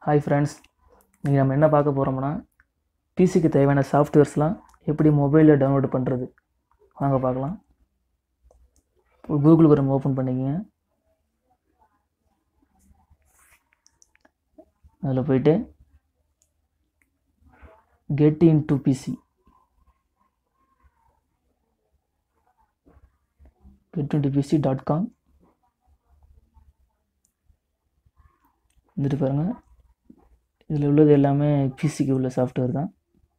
hi friends இன்றைக்கி நம்ம என்ன பார்க்க போகிறோம்னா பிசிக்கு தேவையான சாஃப்ட்வேர்ஸ்லாம் எப்படி மொபைலில் டவுன்லோட் பண்ணுறது வாங்க பார்க்கலாம் கூகுள் குரோம் ஓப்பன் பண்ணிக்கங்க அதில் போயிட்டு get into PC get into PC dot com வந்துட்டு பாருங்கள் இதில் உள்ளது எல்லாமே பிசிக்கு உள்ள சாஃப்ட்வேர் தான்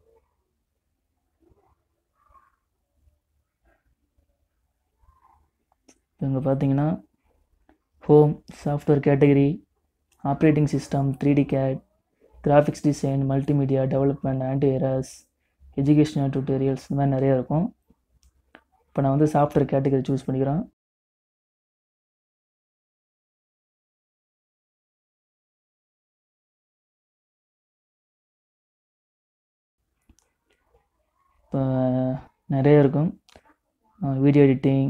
இங்கே பார்த்தீங்கன்னா home software category operating system three D CAD graphics design multimedia development antivirus educational tutorials இந்த மாதிரி நிறையா இருக்கும் இப்போ நான் வந்து சாஃப்ட்வேர் கேட்டகரி சூஸ் பண்ணிக்கிறேன் இப்போ நிறைய இருக்கும் video editing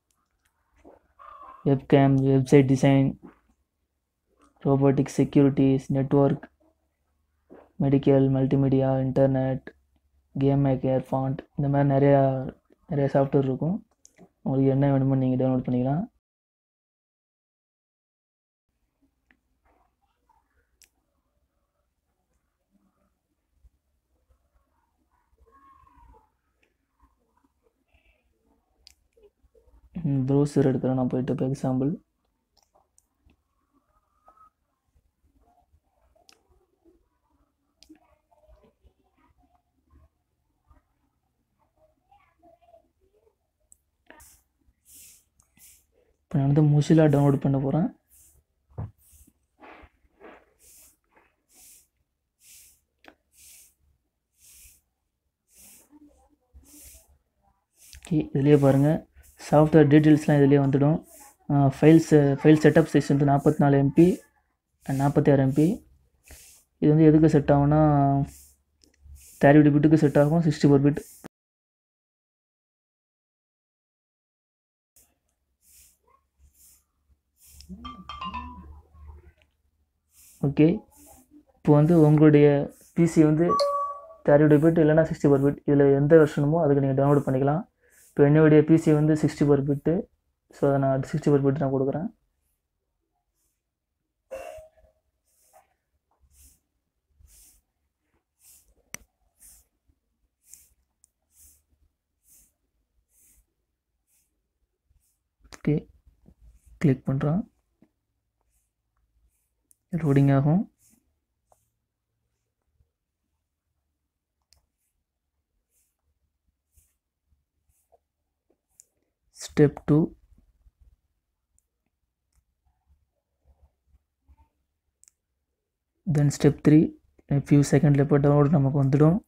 webcam website design robotics securities network medical multimedia internet game maker font இந்த மாதிரி நிறையா நிறைய சாஃப்ட்வேர் இருக்கும் உங்களுக்கு என்ன வேணுமோ நீங்கள் டவுன்லோட் பண்ணிக்கலாம் ப்ரௌசர் எடுக்கிறேன் நான் போயிட்டு இப்போ எக்ஸாம்பிள் இப்போ நான் வந்து முசிலா டவுன்லோட் பண்ண போகிறேன் ஓகே இதுலேயே பாருங்கள் சாஃப்ட்வேர் டீட்டெயில்ஸ்லாம் இதிலே வந்துடும் ஃபைல்ஸ் ஃபைல் செட்டப் சைஸ் வந்து நாற்பத்தி நாலு எம்பி நாற்பத்தி ஆறு எம்பி இது வந்து எதுக்கு செட் ஆகும்னா தேர்ட்டி பிட்டுக்கு செட் ஆகும் சிக்ஸ்டி ஃபோர் பிட் ஓகே இப்போ வந்து உங்களுடைய பிசி வந்து தேர்ட்டி பிட் இல்லைனா சிக்ஸ்டி ஃபோர் பிட் இதில் எந்த வெர்ஷனுமோ அதுக்கு நீங்கள் டவுன்லோட் பண்ணிக்கலாம் இப்போ என்னுடைய பிசி வந்து சிக்ஸ்டி ஃபோர் பிட்டு ஸோ அதை நான் சிக்ஸ்டி ஃபோர் பிட் நான் கொடுக்குறேன் ஓகே கிளிக் பண்ணுறோம் லோடிங் ஆகும் step two then step three few செகண்டில் இப்போ டவுன்லோட் நமக்கு வந்துடும்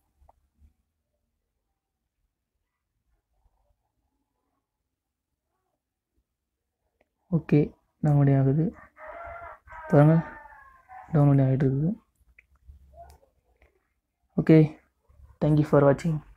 ஓகே டவுன்லோட் ஆகுது பாருங்கள் டவுன்லோட் ஆகிட்டு இருக்குது ஓகே தேங்க்யூ ஃபார் வாட்சிங்